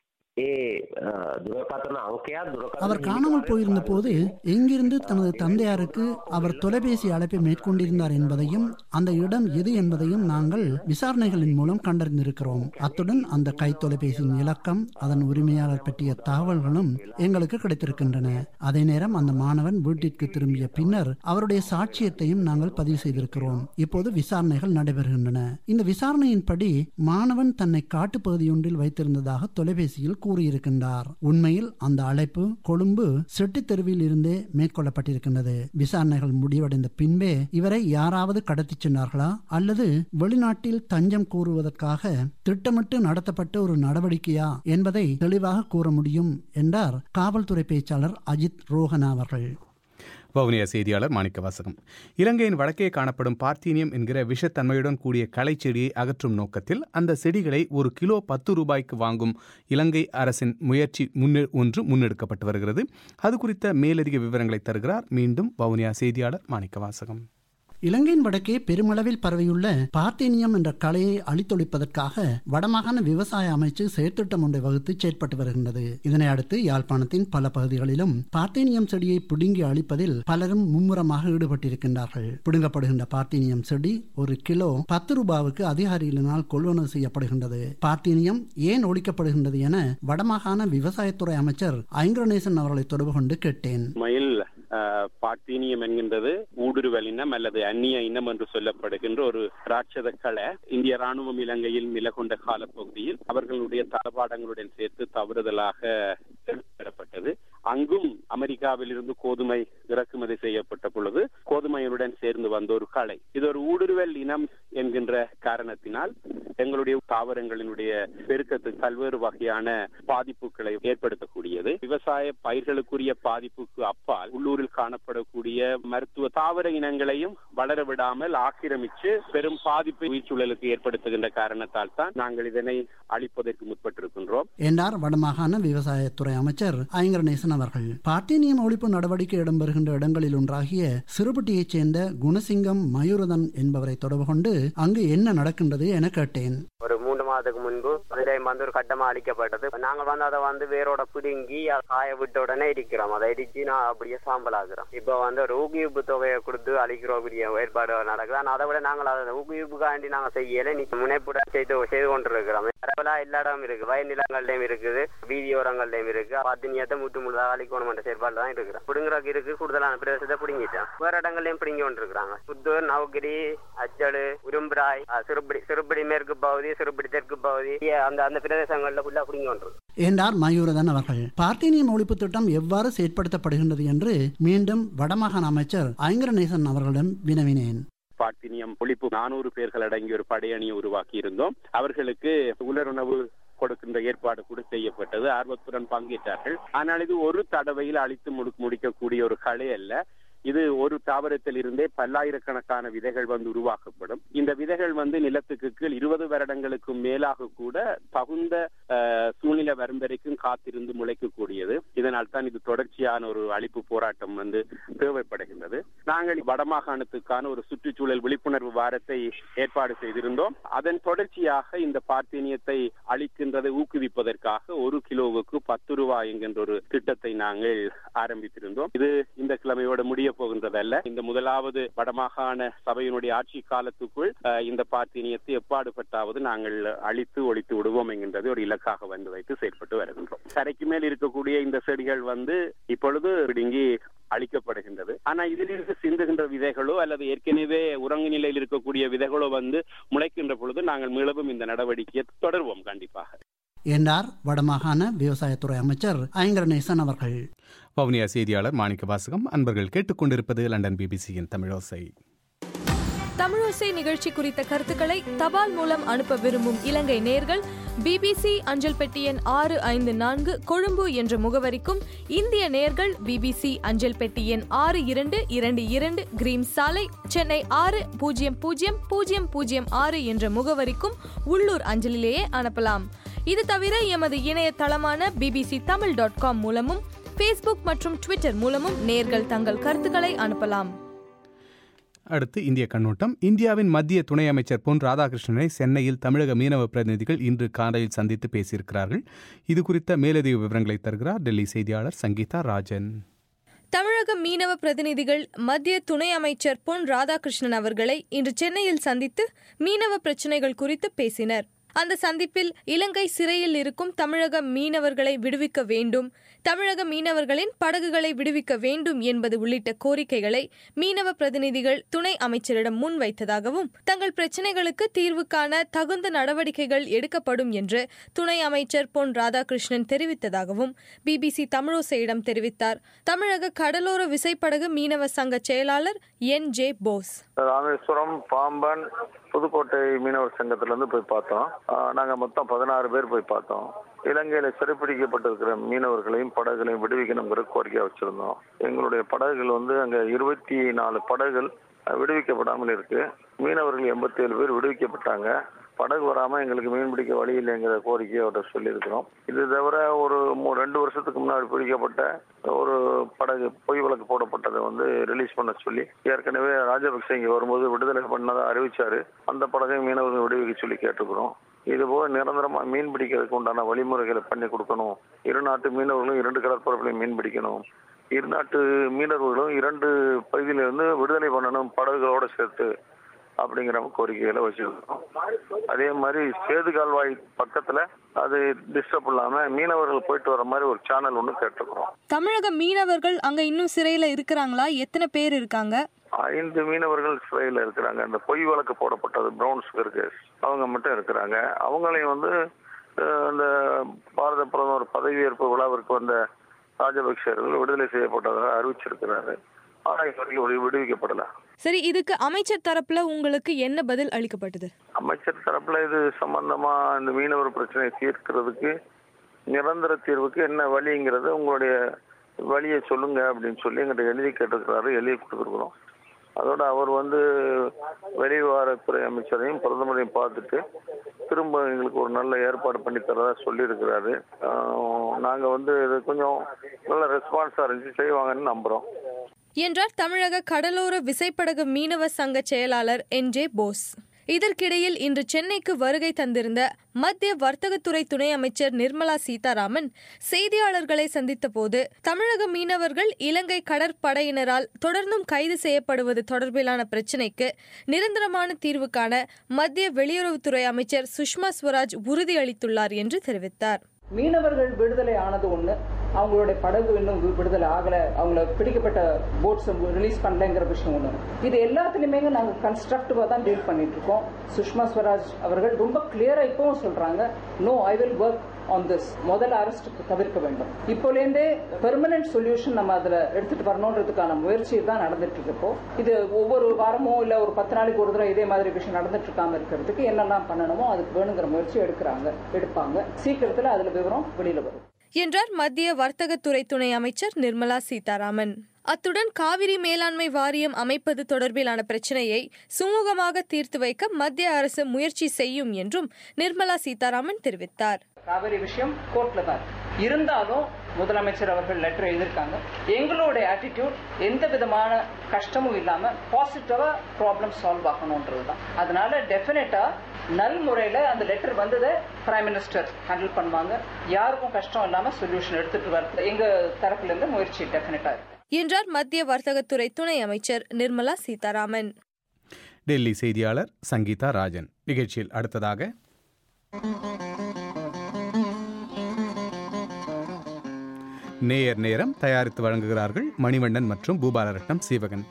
ඒ අ, දුරකථන අංකයක් දුරකථන அவர் காணாமல் போயிருந்த போது எங்கிருந்து தனது தந்தையாருக்கு அவர் தொலைபேசி அழைப்பை மேற்கொண்டிருந்தார் என்பதையும் அந்த இடம் எது என்பதையும் நாங்கள் விசாரணைகளின் மூலம் கண்டறிந்திருக்கிறோம் அத்துடன் அந்த கை தொலைபேசியின் இலக்கம் அதன் உரிமையாளர் பற்றிய தகவல்களும் எங்களுக்கு கிடைத்திருக்கின்றன அதே நேரம் அந்த மாணவன் வீட்டிற்கு திரும்பிய பின்னர் அவருடைய சாட்சியத்தையும் நாங்கள் பதிவு செய்திருக்கிறோம் இப்போது விசாரணைகள் நடைபெறுகின்றன இந்த விசாரணையின்படி மாணவன் தன்னை காட்டுப்பகுதியொன்றில் வைத்திருந்ததாக தொலைபேசியில் கூறியிருக்கின்றார் உண்மையில் அந்த அழைப்பு கொழும்பு செட்டித் தெருவில் இருந்தே மேற்கொள்ளப்பட்டிருக்கின்றது விசாரணைகள் முடிவடைந்த பின்பே இவரை யாராவது கடத்திச் சென்றார்களா அல்லது வெளிநாட்டில் தஞ்சம் கூறுவதற்காக திட்டமிட்டு நடத்தப்பட்ட ஒரு நடவடிக்கையா என்பதை தெளிவாக கூற முடியும் என்றார் காவல்துறை பேச்சாளர் அஜித் ரோஹனா அவர்கள் வவுனியா செய்தியாளர் மாணிக்க வாசகம் இலங்கையின் வடக்கே காணப்படும் பார்த்தீனியம் என்கிற விஷத்தன்மையுடன் கூடிய களைச்செடியை அகற்றும் நோக்கத்தில் அந்த செடிகளை ஒரு கிலோ பத்து ரூபாய்க்கு வாங்கும் இலங்கை அரசின் முயற்சி முன்னே ஒன்று முன்னெடுக்கப்பட்டு வருகிறது அது குறித்த மேலதிக விவரங்களை தருகிறார் மீண்டும் வவுனியா செய்தியாளர் மாணிக்க வாசகம் இலங்கையின் வடக்கே பெருமளவில் பரவியுள்ள பார்த்தேனியம் என்ற கலையை அழித்தொழிப்பதற்காக வடமாகாண விவசாய அமைச்சு செயற்திட்டம் ஒன்றை வகுத்து செயற்பட்டு வருகின்றது இதனை அடுத்து யாழ்ப்பாணத்தின் பல பகுதிகளிலும் பார்த்தேனியம் செடியை பிடுங்கி அழிப்பதில் பலரும் மும்முரமாக ஈடுபட்டிருக்கின்றார்கள் பிடுங்கப்படுகின்ற பார்த்தேனியம் செடி ஒரு கிலோ பத்து ரூபாவுக்கு அதிகாரிகளினால் கொள்வனவு செய்யப்படுகின்றது பார்த்தேனியம் ஏன் ஒழிக்கப்படுகின்றது என வடமாகாண விவசாயத்துறை அமைச்சர் ஐங்கரநேசன் அவர்களை தொடர்பு கொண்டு கேட்டேன் மயில் பாட்டீனியம் என்கின்றது ஊடுருவல் இனம் அல்லது அந்நிய இனம் என்று சொல்லப்படுகின்ற ஒரு ராட்சத களை இந்திய ராணுவம் இலங்கையில் நிலகொண்ட காலப்பகுதியில் அவர்களுடைய தளபாடங்களுடன் சேர்த்து தவறுதலாக பெறப்பட்டது அங்கும் அமெரிக்காவில் இருந்து கோதுமை இறக்குமதி செய்யப்பட்ட பொழுது கோதுமையுடன் சேர்ந்து வந்த ஒரு களை இது ஒரு ஊடுருவல் இனம் என்கின்ற காரணத்தினால் எங்களுடைய தாவரங்களினுடைய பெருக்கத்துக்கு பல்வேறு வகையான பாதிப்புகளை ஏற்படுத்தக்கூடியது விவசாய பயிர்களுக்குரிய பாதிப்புக்கு அப்பால் உள்ளூரில் காணப்படக்கூடிய மருத்துவ தாவர இனங்களையும் வளர விடாமல் ஆக்கிரமித்து பெரும் பாதிப்பை உயிர்ச்சூழலுக்கு ஏற்படுத்துகின்ற காரணத்தால் தான் நாங்கள் இதனை அழிப்பதற்கு முற்பட்டிருக்கின்றோம் என்றார் வடமாகாண விவசாயத்துறை அமைச்சர் ஐங்கரநேசன் அவர்கள் பார்த்தேனியம் ஒழிப்பு நடவடிக்கை இடம்பெறுகின்ற இடங்களில் ஒன்றாகிய சிறுபட்டியைச் சேர்ந்த குணசிங்கம் மயூரதன் என்பவரை தொடர்பு கொண்டு அங்கு என்ன நடக்கின்றது என கேட்டேன் ஒரு மூன்று மாதத்துக்கு முன்பு விவசாயம் வந்து ஒரு கட்டமா அழிக்கப்பட்டது நாங்க வந்து அதை வந்து வேரோட பிடுங்கி அதை காய விட்ட உடனே இடிக்கிறோம் அதை இடிச்சு நான் அப்படியே சாம்பல் ஆகுறோம் இப்ப வந்து ஒரு ஊக்குவிப்பு தொகையை கொடுத்து அழிக்கிறோம் பெரிய ஏற்பாடு நடக்குது ஆனா அதை விட நாங்கள் அதை ஊக்குவிப்புக்காண்டி நாங்க செய்யல நீ முனைப்புடன் செய்து செய்து கொண்டிருக்கிறோம் பரவலா எல்லா இடமும் இருக்கு வயல் நிலங்கள்லயும் இருக்குது வீதியோரங்கள்லயும் இருக்கு பத்தினியத்தை முற்று முழுதாக அழிக்கணும் என்ற செயற்பாடு தான் இருக்கிறோம் பிடுங்குறதுக்கு இருக்கு கூடுதலான பிரதேசத்தை பிடுங்கிட்டான் வேற இடங்கள்லயும் பிடுங்கி கொண்டிருக்கிறாங்க புத்தூர் நவகிரி அச்சடு உரும்பிராய் அஹ், சிறுபடி சிறுபடி மேற்கு பகுதி சிறுபடி தெற்கு பகுதி அந்த அந்த பிரதேசங்கள்ல ஃபுல்லா பிடுங்கி கொண்டிருக்கு என்றார் மயூரதன் அவர்கள் பார்த்தேனியம் ஒழிப்பு திட்டம் எவ்வாறு செயற்படுத்தப்படுகின்றது என்று மீண்டும் வடமாகாண அமைச்சர் ஐங்கரநேசன் அவர்களிடம் வினவினேன் பாட்டினியம் ஒழிப்பு நானூறு பேர்கள் அடங்கிய ஒரு படையணியை உருவாக்கி இருந்தோம் அவர்களுக்கு உலருணவு கொடுக்கின்ற ஏற்பாடு கூட செய்யப்பட்டது ஆர்வத்துடன் பங்கேற்றார்கள் ஆனால் இது ஒரு தடவையில் அழித்து முடி- முடிக்கக்கூடிய ஒரு கலை அல்ல இது ஒரு தாவரத்தில் இருந்தே பல்லாயிரக்கணக்கான விதைகள் வந்து உருவாக்கப்படும் இந்த விதைகள் வந்து நிலத்துக்கு கீழ் இருபது வருடங்களுக்கு மேலாக கூட தகுந்த அஹ், சூழ்நிலை வரும் வரைக்கும் காத்திருந்து முளைக்கக்கூடியது இதனால் தான் இது தொடர்ச்சியான ஒரு அழிப்பு போராட்டம் வந்து தேவைப்படுகின்றது நாங்கள் வடமாகாணத்துக்கான ஒரு சுற்றுச்சூழல் விழிப்புணர்வு வாரத்தை ஏற்பாடு செய்திருந்தோம் அதன் தொடர்ச்சியாக இந்த பார்த்தீனியத்தை அளிக்கின்றதை ஊக்குவிப்பதற்காக ஒரு கிலோவுக்கு பத்து ரூபாய் என்கின்ற ஒரு திட்டத்தை நாங்கள் ஆரம்பித்திருந்தோம் இது இந்த கிழமையோடு முடிய போகின்றதல்ல இந்த முதலாவது வடமாகாண சபையினுடைய ஆட்சி காலத்துக்குள் அஹ், இந்த பார்த்தீனியத்தை எப்பாடுபட்டாவது நாங்கள் அழித்து ஒழித்து விடுவோம் என்கின்றது ஒரு இலக்காக வந்து வைத்து செயல்பட்டு வருகின்றோம் கரைக்கு மேல் இருக்கக்கூடிய இந்த செடிகள் வந்து இப்பொழுது பிடுங்கி அளிக்கப்படுகின்றது ஆனா இதிலிருந்து சிந்துகின்ற விதைகளோ அல்லது ஏற்கனவே உறங்கு நிலையில் இருக்கக்கூடிய விதைகளோ வந்து முளைக்கின்ற பொழுது நாங்கள் மீளவும் இந்த நடவடிக்கையை தொடர்வோம் கண்டிப்பாக என்றார் வடமாகாண விவசாயத்துறை அமைச்சர் ஐங்கரநேசன் அவர்கள் வவுனியா செய்தியாளர் மாணிக்க வாசகம் அன்பர்கள் கேட்டுக்கொண்டிருப்பது லண்டன் பிபிசியின் தமிழோசை தமிழோசை நிகழ்ச்சி குறித்த கருத்துக்களை தபால் மூலம் அனுப்ப விரும்பும் இலங்கை நேர்கள் பிபிசி அஞ்சல் பெட்டி எண் ஆறு ஐந்து நான்கு கொழும்பு என்ற முகவரிக்கும் இந்திய நேர்கள் பிபிசி அஞ்சல் பெட்டி எண் ஆறு இரண்டு இரண்டு இரண்டு கிரீம் சாலை சென்னை ஆறு பூஜ்ஜியம் பூஜ்ஜியம் பூஜ்ஜியம் பூஜ்ஜியம் ஆறு என்ற முகவரிக்கும் உள்ளூர் அஞ்சலிலேயே அனுப்பலாம் இது தவிர எமது இணையதளமான பிபிசி தமிழ் டாட் காம் மூலமும் ஃபேஸ்புக் மற்றும் ட்விட்டர் மூலமும் நேர்கள் தங்கள் கருத்துக்களை அனுப்பலாம் அடுத்து இந்திய கண்ணோட்டம் இந்தியாவின் மத்திய துணை அமைச்சர் பொன் ராதாகிருஷ்ணனை சென்னையில் தமிழக மீனவ பிரதிநிதிகள் இன்று காலையில் சந்தித்து பேசியிருக்கிறார்கள் இது குறித்த மேலதிக விவரங்களை தருகிறார் டெல்லி செய்தியாளர் சங்கீதா ராஜன் தமிழக மீனவ பிரதிநிதிகள் மத்திய துணை அமைச்சர் பொன் ராதாகிருஷ்ணன் அவர்களை இன்று சென்னையில் சந்தித்து மீனவ பிரச்சினைகள் குறித்து பேசினர் அந்த சந்திப்பில் இலங்கை சிறையில் இருக்கும் தமிழக மீனவர்களை விடுவிக்க வேண்டும் தமிழக மீனவர்களின் படகுகளை விடுவிக்க வேண்டும் என்பது உள்ளிட்ட கோரிக்கைகளை மீனவ பிரதிநிதிகள் துணை அமைச்சரிடம் முன்வைத்ததாகவும் தங்கள் பிரச்சினைகளுக்கு தீர்வு காண தகுந்த நடவடிக்கைகள் எடுக்கப்படும் என்று துணை அமைச்சர் பொன் ராதாகிருஷ்ணன் தெரிவித்ததாகவும் பிபிசி தமிழோசையிடம் தெரிவித்தார் தமிழக கடலோர விசைப்படகு மீனவ சங்க செயலாளர் என் ஜே போஸ் ராமேஸ்வரம் பாம்பன் புதுக்கோட்டை மீனவர் சங்கத்திலேருந்து போய் பார்த்தோம் ஆஹ் நாங்க மொத்தம் பதினாறு பேர் போய் பார்த்தோம் இலங்கையில சிறைப்பிடிக்கப்பட்டிருக்கிற மீனவர்களையும் படகுகளையும் விடுவிக்கணுங்கிற கோரிக்கை வச்சிருந்தோம் எங்களுடைய படகுகள் வந்து அங்க இருபத்தி நாலு படகுகள் அஹ், விடுவிக்கப்படாமல் இருக்கு மீனவர்கள் எண்பத்தி ஏழு பேர் விடுவிக்கப்பட்டாங்க படகு வராம எங்களுக்கு மீன் பிடிக்க வழி இல்லைங்கிற கோரிக்கையை அவர்கிட்ட சொல்லியிருக்கிறோம் இது தவிர ஒரு மூ- ரெண்டு வருஷத்துக்கு முன்னாடி பிடிக்கப்பட்ட ஒரு படகு பொய் வழக்கு போடப்பட்டதை வந்து ரிலீஸ் பண்ண சொல்லி ஏற்கனவே ராஜபக்சே இங்க வரும்போது விடுதலை பண்ணதா அறிவிச்சாரு அந்த படகை மீனவர்கள் விடுவிக்க சொல்லி கேட்டுக்கிறோம் இது போக நிரந்தரமா மீன் பிடிக்கிறதுக்கு உண்டான வழிமுறைகளை பண்ணி கொடுக்கணும் இரு நாட்டு மீனவர்களும் இரண்டு கடற்பரப்புலையும் மீன் பிடிக்கணும் இரு நாட்டு மீனவர்களும் இரண்டு பகுதியிலிருந்து விடுதலை பண்ணணும் படகுகளோட சேர்த்து அப்படிங்கிற கோரிக்கைகளை வச்சிருக்கோம் அதே மாதிரி சேது கால்வாய் பக்கத்துல அது டிஸ்டர்ப் இல்லாம மீனவர்கள் போயிட்டு வர மாதிரி ஒரு சேனல் ஒன்று கேட்டுக்கிறோம் தமிழக மீனவர்கள் அங்க இன்னும் சிறையில இருக்கிறாங்களா எத்தனை பேர் இருக்காங்க ஐந்து மீனவர்கள் சிறையில் இருக்கிறாங்க அந்த பொய் வழக்கு போடப்பட்டது பிரவுன் சுகர் கேஸ் அவங்க மட்டும் இருக்கிறாங்க அவங்களையும் வந்து அஹ், அந்த பாரத பிரதமர் பதவியேற்பு விழாவிற்கு வந்த ராஜபக்சேர்கள் விடுதலை செய்யப்பட்டதாக அறிவிச்சிருக்கிறாரு ஆனா இது வரைக்கும் விடு- விடுவிக்கப்படல சரி இதுக்கு அமைச்சர் தரப்புல உங்களுக்கு என்ன பதில் அளிக்கப்பட்டது அமைச்சர் தரப்புல இது சம்பந்தமா இந்த மீனவர் பிரச்சனையை தீர்க்கிறதுக்கு நிரந்தர தீர்வுக்கு என்ன வழிங்கிறத உங்களுடைய வழியை சொல்லுங்க அப்படின்னு சொல்லி எங்கிட்ட எழுதி கேட்டிருக்கிறாரு எழுதி கொடுத்துருக்குறோம் அதோட அவர் வந்து வெளிவிவகாரத்துறை அமைச்சரையும் பிரதமரையும் பார்த்துட்டு திரும்ப எங்களுக்கு ஒரு நல்ல ஏற்பாடு பண்ணி தரதா சொல்லியிருக்கிறாரு ஆஹ் நாங்க வந்து இது கொஞ்சம் நல்ல ரெஸ்பான்ஸா இருந்துச்சு செய்வாங்கன்னு நம்புறோம் என்றார் தமிழக கடலோர விசைப்படகு மீனவ சங்க செயலாளர் என் ஜே போஸ் இதற்கிடையில் இன்று சென்னைக்கு வருகை தந்திருந்த மத்திய வர்த்தகத்துறை துணை அமைச்சர் நிர்மலா சீதாராமன் செய்தியாளர்களை சந்தித்தபோது தமிழக மீனவர்கள் இலங்கை கடற்படையினரால் தொடர்ந்தும் கைது செய்யப்படுவது தொடர்பிலான பிரச்சினைக்கு நிரந்தரமான தீர்வு காண மத்திய வெளியுறவுத்துறை அமைச்சர் சுஷ்மா ஸ்வராஜ் உறுதியளித்துள்ளார் என்று தெரிவித்தார் மீனவர்கள் விடுதலை ஆனது ஒண்ணு அவங்களுடைய படகு இன்னும் வி- விடுதலை ஆகல அவங்கள பிடிக்கப்பட்ட போட்ஸ் ரிலீஸ் பண்ணலங்கிற விஷயம் ஒண்ணு இது எல்லாத்துலயுமே நாங்க கன்ஸ்ட்ரக்டிவா தான் டீல் பண்ணிட்டு இருக்கோம் சுஷ்மா ஸ்வராஜ் அவர்கள் ரொம்ப கிளியரா இப்பவும் சொல்றாங்க no I will work on this முதல்ல அரெஸ்ட் தவிர்க்க வேண்டும் இப்போலேருந்தே பெர்மனன்ட் சொல்யூஷன் நம்ம அதுல எடுத்துட்டு வரணுன்றதுக்கான முயற்சி தான் நடந்துட்டு இருக்கு இப்போ இது ஒவ்வொரு வாரமோ இல்ல ஒரு பத்து நாளைக்கு ஒரு தடவை இதே மாதிரி விஷயம் நடந்துட்டு இருக்காம இருக்கிறதுக்கு என்னெல்லாம் பண்ணணுமோ அதுக்கு வேணுங்கிற முயற்சி எடுக்கிறாங்க எடுப்பாங்க சீக்கிரத்துல அதுல விவரம் வெளியில வரும் என்றார் மத்திய வர்த்தகத்துறை துணை அமைச்சர் நிர்மலா சீதாராமன் அத்துடன் காவிரி மேலாண்மை வாரியம் அமைப்பது தொடர்பிலான பிரச்சினையை சுமூகமாக தீர்த்து வைக்க மத்திய அரசு முயற்சி செய்யும் என்றும் நிர்மலா சீதாராமன் தெரிவித்தார் காவிரி விஷயம் கோர்ட்ல தான் இருக்கு. இருந்தாலும் முதலமைச்சர் அவர்கள் லெட்டர் எழுதியிருக்காங்க எங்களோட ஆட்டிடியூட் எந்த விதமான கஷ்டமும் இல்லாம பாசிட்டிவா ப்ராப்ளம் சால்வ் ஆகணும்ன்றது தான் அதனால டெஃபினட்டா நல் முறையில அந்த லெட்டர் வந்ததை பிரைம் மினிஸ்டர் ஹேண்டில் பண்ணுவாங்க யாருக்கும் கஷ்டம் இல்லாம சொல்யூஷன் எடுத்துட்டு வரது எங்க தரப்புல இருந்து முயற்சி டெஃபினட்டா இருக்கு என்றார் மத்திய வர்த்தகத்துறை துணை அமைச்சர் நிர்மலா சீதாராமன் டெல்லி செய்தியாளர் சங்கீதா ராஜன் நிகழ்ச்சியில் அடுத்ததாக நேயர் நேரம் தயாரித்து வழங்குகிறார்கள் மணிவண்ணன் மற்றும் பூபாலரட்னம் சீவகன்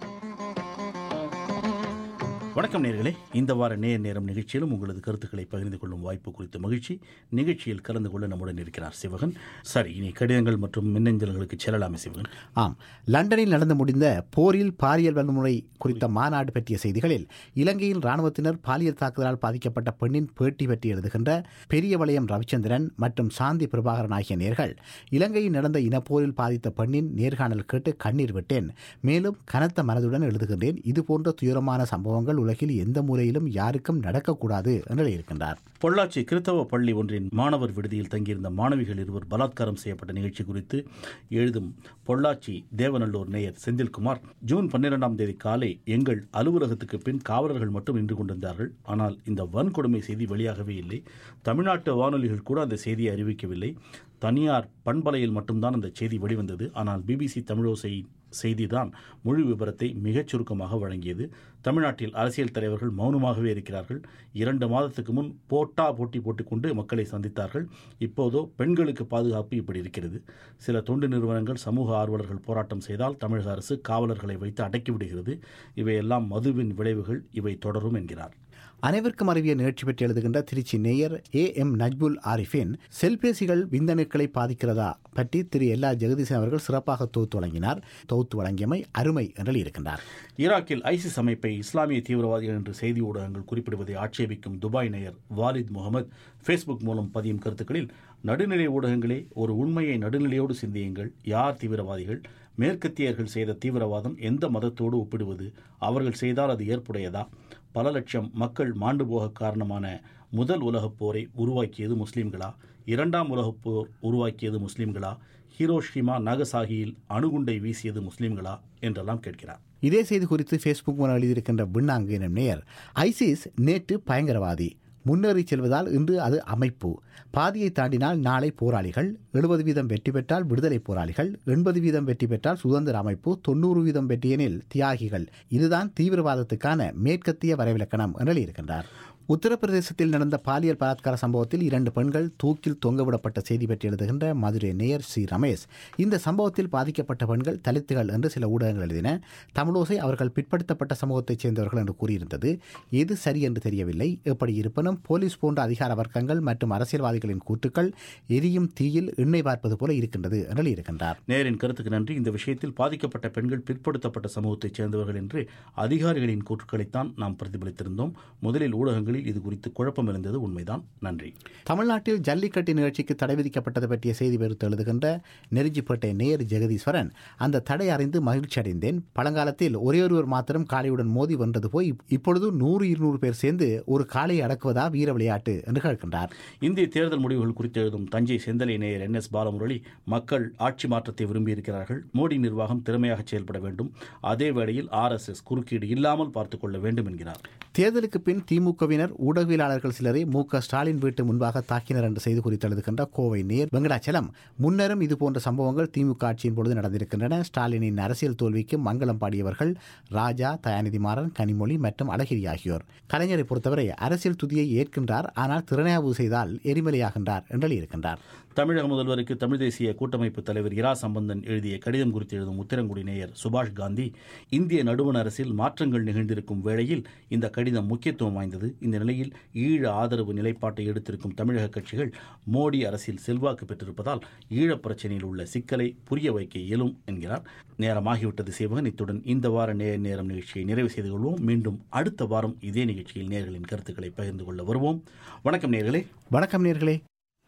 வணக்கம் நேர்களே இந்த வார நேர் நேரம் நிகழ்ச்சியிலும் உங்களது கருத்துக்களை பகிர்ந்து கொள்ளும் வாய்ப்பு குறித்த மகிழ்ச்சி நிகழ்ச்சியில் கலந்து கொள்ள நம்முடன் இருக்கிறார் சிவகன் சரி இனி கடிதங்கள் மற்றும் மின்னஞ்சல்களுக்கு செல்லலாமே சிவகன் ஆம் லண்டனில் நடந்து முடிந்த போரில் பாலியல் வன்முறை குறித்த மாநாடு பற்றிய செய்திகளில் இலங்கையில் இராணுவத்தினர் பாலியல் தாக்குதலால் பாதிக்கப்பட்ட பெண்ணின் பேட்டி பற்றி எழுதுகின்ற பெரிய வளையம் ரவிச்சந்திரன் மற்றும் சாந்தி பிரபாகரன் ஆகிய நேர்கள் இலங்கையில் நடந்த இனப்போரில் பாதித்த பெண்ணின் நேர்காணல் கேட்டு கண்ணீர் விட்டேன் மேலும் கனத்த மனதுடன் எழுதுகின்றேன் இதுபோன்ற துயரமான சம்பவங்கள் உலகில் எந்த மூலையிலும் யாருக்கும் நடக்கக்கூடாது என்று எழுதியிருக்கின்றார் பொள்ளாச்சி கிறித்தவ பள்ளி ஒன்றின் மாணவர் விடுதியில் தங்கியிருந்த மாணவிகள் இருவர் பலாத்காரம் செய்யப்பட்ட நிகழ்ச்சி குறித்து எழுதும் பொள்ளாச்சி தேவநல்லூர் நேயர் செந்தில்குமார் ஜூன் பன்னிரெண்டாம் தேதி காலை எங்கள் அலுவலகத்துக்கு பின் காவலர்கள் மட்டும் நின்று கொண்டிருந்தார்கள் ஆனால் இந்த வன்கொடுமை செய்தி வெளியாகவே இல்லை தமிழ்நாட்டு வானொலிகள் கூட அந்த செய்தியை அறிவிக்கவில்லை தனியார் பண்பலையில் மட்டும்தான் அந்த செய்தி வெளிவந்தது ஆனால் பிபிசி தமிழோசை செய்திதான் முழு விபரத்தை மிகச் சுருக்கமாக வழங்கியது தமிழ்நாட்டில் அரசியல் தலைவர்கள் மௌனமாகவே இருக்கிறார்கள் இரண்டு மாதத்துக்கு முன் போட்டா போட்டி போட்டுக்கொண்டு மக்களை சந்தித்தார்கள் இப்போதோ பெண்களுக்கு பாதுகாப்பு இப்படி இருக்கிறது சில தொண்டு நிறுவனங்கள் சமூக ஆர்வலர்கள் போராட்டம் செய்தால் தமிழக அரசு காவலர்களை வைத்து அடக்கிவிடுகிறது இவையெல்லாம் மதுவின் விளைவுகள் இவை தொடரும் என்கிறார் அனைவருக்கும் அறிவிய நிகழ்ச்சி பற்றி எழுதுகின்ற திருச்சி நேயர் ஏ எம் நஜ்புல் ஆரிஃபின் செல்பேசிகள் விந்தணுக்களை பாதிக்கிறதா பற்றி திரு எல்லா ஜெகதீசன் அவர்கள் சிறப்பாக தொகுத்து வழங்கினார் தொகுத்து வழங்கியமை அருமை என்று இருக்கின்றார் ஈராக்கில் ஐசிஸ் அமைப்பை இஸ்லாமிய தீவிரவாதிகள் என்று செய்தி ஊடகங்கள் குறிப்பிடுவதை ஆட்சேபிக்கும் துபாய் நேயர் வாலித் முகமது ஃபேஸ்புக் மூலம் பதியும் கருத்துக்களில் நடுநிலை ஊடகங்களே ஒரு உண்மையை நடுநிலையோடு சிந்தியுங்கள் யார் தீவிரவாதிகள் மேற்கத்தியர்கள் செய்த தீவிரவாதம் எந்த மதத்தோடு ஒப்பிடுவது அவர்கள் செய்தால் அது ஏற்புடையதா பல லட்சம் மக்கள் மாண்டு போக காரணமான முதல் உலகப் போரை உருவாக்கியது முஸ்லிம்களா இரண்டாம் உலகப் போர் உருவாக்கியது முஸ்லிம்களா ஹீரோஷிமா நகசாகியில் அணுகுண்டை வீசியது முஸ்லிம்களா என்றெல்லாம் கேட்கிறார் இதே செய்தி குறித்து ஃபேஸ்புக் மூலம் எழுதியிருக்கின்ற பின்னாங்கு எனும் நேயர் ஐசிஸ் நேற்று பயங்கரவாதி முன்னேறி செல்வதால் இன்று அது அமைப்பு பாதியை தாண்டினால் நாளை போராளிகள் எழுபது வீதம் வெற்றி பெற்றால் விடுதலை போராளிகள் எண்பது வீதம் வெற்றி பெற்றால் சுதந்திர அமைப்பு தொண்ணூறு வீதம் வெற்றியெனில் தியாகிகள் இதுதான் தீவிரவாதத்துக்கான மேற்கத்திய வரைவிலக்கணம் என்று இருக்கின்றார் உத்தரப்பிரதேசத்தில் நடந்த பாலியல் பலாத்கார சம்பவத்தில் இரண்டு பெண்கள் தூக்கில் தொங்கவிடப்பட்ட செய்தி பற்றி எழுதுகின்ற மதுரை நேயர் சி ரமேஷ் இந்த சம்பவத்தில் பாதிக்கப்பட்ட பெண்கள் தலித்துகள் என்று சில ஊடகங்கள் எழுதின தமிழோசை அவர்கள் பிற்படுத்தப்பட்ட சமூகத்தைச் சேர்ந்தவர்கள் என்று கூறியிருந்தது எது சரி என்று தெரியவில்லை எப்படி இருப்பினும் போலீஸ் போன்ற அதிகார வர்க்கங்கள் மற்றும் அரசியல்வாதிகளின் கூற்றுக்கள் எரியும் தீயில் எண்ணெய் பார்ப்பது போல இருக்கின்றது என்று இருக்கின்றார் நேரின் கருத்துக்கு நன்றி இந்த விஷயத்தில் பாதிக்கப்பட்ட பெண்கள் பிற்படுத்தப்பட்ட சமூகத்தைச் சேர்ந்தவர்கள் என்று அதிகாரிகளின் கூற்றுக்களைத்தான் நாம் பிரதிபலித்திருந்தோம் முதலில் ஊடகங்களில் இது குறித்து குழப்பம் இருந்தது உண்மைதான் நன்றி தமிழ்நாட்டில் ஜல்லிக்கட்டு நிகழ்ச்சிக்கு தடை விதிக்கப்பட்டது பற்றிய செய்தி பெருத்து எழுதுகின்ற நெருஞ்சிப்பேட்டை நேர் ஜெகதீஸ்வரன் அந்த தடை அறிந்து மகிழ்ச்சி அடைந்தேன் பழங்காலத்தில் ஒரே ஒருவர் மாத்திரம் காளையுடன் மோதி வென்றது போய் இப்பொழுது நூறு இருநூறு பேர் சேர்ந்து ஒரு காளையை அடக்குவதா வீர விளையாட்டு என்று கேட்கின்றார் இந்திய தேர்தல் முடிவுகள் குறித்து எழுதும் தஞ்சை செந்தலை நேயர் என் எஸ் பாலமுரளி மக்கள் ஆட்சி மாற்றத்தை விரும்பியிருக்கிறார்கள் மோடி நிர்வாகம் திறமையாக செயல்பட வேண்டும் அதே வேளையில் ஆர்எஸ்எஸ் குறுக்கீடு இல்லாமல் பார்த்துக் கொள்ள வேண்டும் என்கிறார் தேர்தலுக்கு பின் திமுகவினர் ஊடகவியலாளர்கள் சிலரை மு க ஸ்டாலின் வீட்டு முன்பாக தாக்கினர் என்ற செய்தி குறித்து எழுதுகின்ற கோவை நேர் வெங்கடாச்சலம் முன்னரும் இதுபோன்ற சம்பவங்கள் திமுக ஆட்சியின் பொழுது நடந்திருக்கின்றன ஸ்டாலினின் அரசியல் தோல்விக்கு மங்களம் பாடியவர்கள் ராஜா தயாநிதி மாறன் கனிமொழி மற்றும் அழகிரி ஆகியோர் கலைஞரை பொறுத்தவரை அரசியல் துதியை ஏற்கின்றார் ஆனால் திறனாய்வு செய்தால் எரிமலையாகின்றார் என்று இருக்கின்றார் தமிழக முதல்வருக்கு தமிழ் தேசிய கூட்டமைப்பு தலைவர் இரா சம்பந்தன் எழுதிய கடிதம் குறித்து எழுதும் உத்திரங்குடி நேயர் சுபாஷ் காந்தி இந்திய நடுவண் அரசில் மாற்றங்கள் நிகழ்ந்திருக்கும் வேளையில் இந்த கடிதம் முக்கியத்துவம் வாய்ந்தது இந்த நிலையில் ஈழ ஆதரவு நிலைப்பாட்டை எடுத்திருக்கும் தமிழக கட்சிகள் மோடி அரசில் செல்வாக்கு பெற்றிருப்பதால் ஈழப் பிரச்சனையில் உள்ள சிக்கலை புரிய வைக்க இயலும் என்கிறார் நேரமாகிவிட்டது சேவகன் இத்துடன் இந்த வார நேர நேரம் நிகழ்ச்சியை நிறைவு செய்து கொள்வோம் மீண்டும் அடுத்த வாரம் இதே நிகழ்ச்சியில் நேர்களின் கருத்துக்களை பகிர்ந்து கொள்ள வருவோம் வணக்கம் நேர்களே வணக்கம் நேர்களே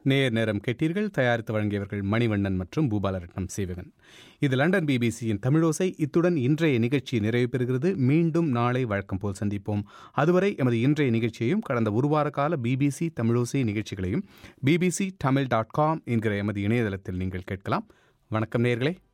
நேர் நேரம் கேட்டீர்கள் தயாரித்து வழங்கியவர்கள் மணிவண்ணன் மற்றும் பூபாலரட்னம் சேவகன் இது லண்டன் பிபிசியின் தமிழோசை இத்துடன் இன்றைய நிகழ்ச்சி நிறைவு பெறுகிறது மீண்டும் நாளை வழக்கம் போல் சந்திப்போம் அதுவரை எமது இன்றைய நிகழ்ச்சியையும் கடந்த ஒரு வார கால பிபிசி தமிழோசை நிகழ்ச்சிகளையும் பிபிசி தமிழ் டாட் காம் என்கிற எமது இணையதளத்தில் நீங்கள் கேட்கலாம் வணக்கம் நேர்களே